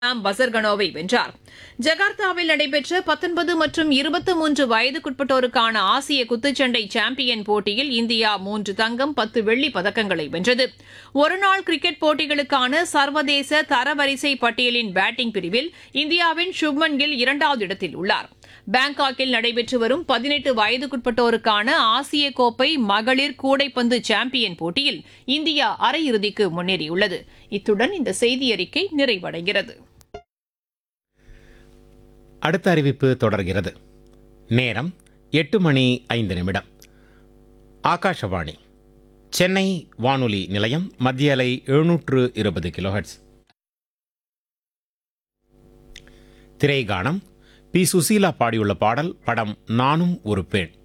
பசர்கனோவை வென்றார் ஜகார்த்தாவில் நடைபெற்ற பத்தொன்பது மற்றும் இருபத்தி மூன்று வயதுக்குட்பட்டோருக்கான ஆசிய குத்துச்சண்டை சாம்பியன் போட்டியில் இந்தியா மூன்று தங்கம் பத்து வெள்ளிப் பதக்கங்களை வென்றது ஒருநாள் கிரிக்கெட் போட்டிகளுக்கான சர்வதேச தரவரிசை பட்டியலின் பேட்டிங் பிரிவில் இந்தியாவின் சுப்மன் கில் இரண்டாவது இடத்தில் உள்ளார் பாங்காக்கில் நடைபெற்று வரும் பதினெட்டு வயதுக்குட்பட்டோருக்கான ஆசிய கோப்பை மகளிர் கூடைப்பந்து சாம்பியன் போட்டியில் இந்தியா அரையிறுதிக்கு முன்னேறியுள்ளது இத்துடன் இந்த செய்தியறிக்கை நிறைவடைகிறது அடுத்த அறிவிப்பு தொடர்கிறது நேரம் எட்டு மணி ஐந்து நிமிடம் ஆகாஷவாணி சென்னை வானொலி நிலையம் மத்திய அலை எழுநூற்று இருபது கிலோஹெட்ஸ் திரைகானம் பி சுசீலா பாடியுள்ள பாடல் படம் நானும் ஒரு பெண்